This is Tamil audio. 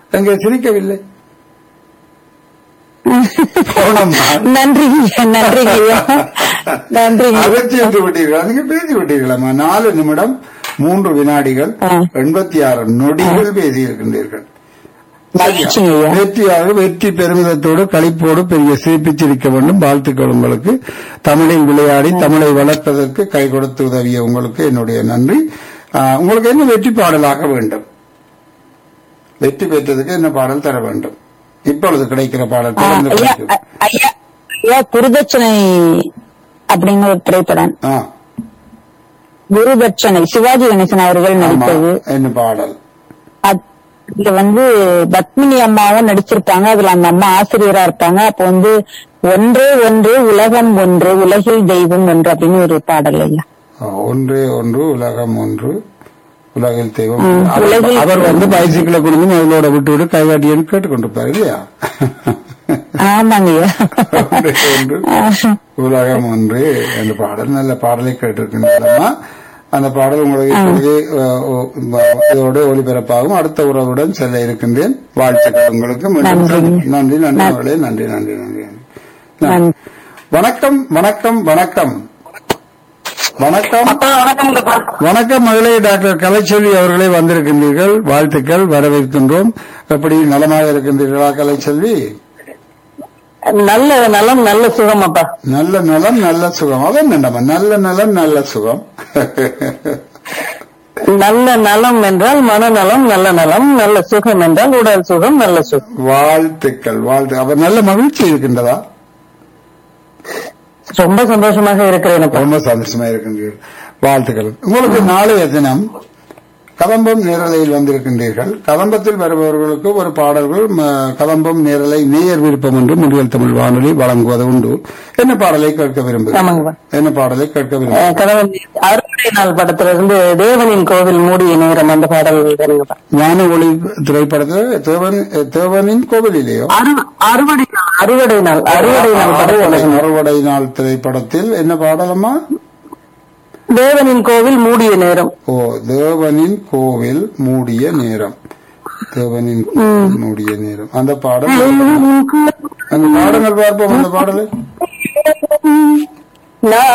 அங்கே சிரிக்கவில்லை போனம்மா நன்றிங்க நன்றிங்க ஐயா நன்றிங்க அதிர்ச்சி என்று விட்டீர்களா நீங்க பேசி விட்டீர்களாமா நாலு நிமிடம் மூன்று வினாடிகள் ஆ. எண்பத்தி ஆறு நொடிகள் பேசி இருக்கின்றீர்கள் மகிழ்ச்சிங்க ஐயா வெற்றியாக வெற்றி பெருமிதத்தோடு களிப்போடு பெரிய சிரிப்பிச்சிருக்க வேண்டும் வாழ்த்துக்கள் உங்களுக்கு தமிழில் விளையாடி தமிழை வளர்ப்பதற்கு கை கொடுத்து உதவிய உங்களுக்கு என்னுடைய நன்றி ஆ, உங்களுக்கு என்ன வெற்றி பாடலாக வேண்டும் வெற்றி பெற்றதுக்கு என்ன பாடல் தர வேண்டும் இப்பொழுது கிடைக்கிற பாடல் ஆ, தொடர்ந்து ஐயா கிடைக்கும். அ- ஐயா ஐயா குருதட்சணை அப்படின்னு ஒரு திரைப்படம் ஆ, குருதட்சணை சிவாஜி கணேசன் அவர்கள் ஆமா. நடித்தது என்ன பாடல் அதுல வந்து பத்மினி அம்மாவும் நடிச்சிருப்பாங்க அதுல அந்த அம்மா ஆசிரியரா இருப்பாங்க அப்ப வந்து ஒன்றே ஒன்று உலகம் ஒன்று உலகில் தெய்வம் ஒன்று அப்படின்னு ஒரு பாடல் ஐயா ஆ, ஒன்றே ஒன்று உலகம் ஒன்று உலகில் தெய்வம் ம், அவர் உலகில் அவர் வந்து பைசிக்கிளை கொடுங்க அவளோட விட்டு விட்டு கைகாட்டியன்னு கேட்டுக்கொண்டிருப்பாரு இல்லையா ஆமாங்க ஐயா ஒன்றே ஒன்று உலகம் ஒன்று என்ற பாடல் நல்ல பாடலை கேட்டிருக்கின்றனமா அந்த பாடல் உங்களுக்கு இப்பொழுது அஹ், ஒ- வ- இதோடு ஒளிபரப்பாகும் அடுத்த உறவுடன் செல்ல இருக்கின்றேன் வாழ்த்துக்கள் உங்களுக்கு மீண்டும் நன்றி. நன்றி நன்றி அவர்களே நன்றி நன்றி நன்றி நன்றி. நன்றி. வணக்கம் வணக்கம் வணக்கம் வணக்கம் அப்பா வணக்கம்ங்கப்பா வணக்கம் மகளே டாக்டர் கலைச்செல்வி அவர்களே வந்திருக்கின்றீர்கள் வாழ்த்துக்கள் வரவேற்கின்றோம் எப்படி நலமாக இருக்கின்றீர்களா கலைச்செல்வி நல்ல நலம் நல்ல சுகம் அப்பா நல்ல நலம் நல்ல சுகம் அதான் என்னம்மா நல்ல நலம் நல்ல சுகம் நல்ல நலம் என்றால் மனநலம் நல்ல நலம் நல்ல சுகம் என்றால் உடல் சுகம் நல்ல சுகம் வாழ்த்துக்கள் வாழ்த்து அப்ப நல்ல மகிழ்ச்சி இருக்கின்றதா ரொம்ப சந்தோஷமாக இருக்கிறேன் ரொம்ப சந்தோஷமா இருக்கின்றீர்கள் வாழ்த்துக்கள் உங்களுக்கு நாளைய தினம் கதம்பம் நேரலையில் வந்திருக்கின்றீர்கள் கதம்பத்தில் வருபவர்களுக்கு ஒரு பாடல்கள் ம, கதம்பம் நேரலை நேயர் விருப்பம் என்று முன்னில் தமிழ் வானொலி வழங்குவது உண்டு என்ன பாடலை கேட்க விரும்புகிறேன் ஆமாங்கப்பா என்ன பாடலை கேட்க விரும்புகிறேன் கணவன் அறுவடை நாள் படத்துல இருந்து தேவனின் கோவில் மூடிய நேரம் அந்த பாடல் வேணுங்கப்பா ஞான ஒளி திரைப்படத்தில் தேவன் தேவனின் கோவிலிலேயோ அறு- அறுவடை நாள் அறுவடை நாள் அறுவடை நாள் படம் அறுவடை நாள் திரைப்படத்தில் என்ன பாடலம்மா தேவனின் கோவில் மூடிய நேரம் ஓ தேவனின் கோவில் மூடிய நேரம் தேவனின் கோவில் மூடிய நேரம் அந்த பாடல் அந்த பாடங்கள் பார்ப்போம் அந்த பாடலை நான்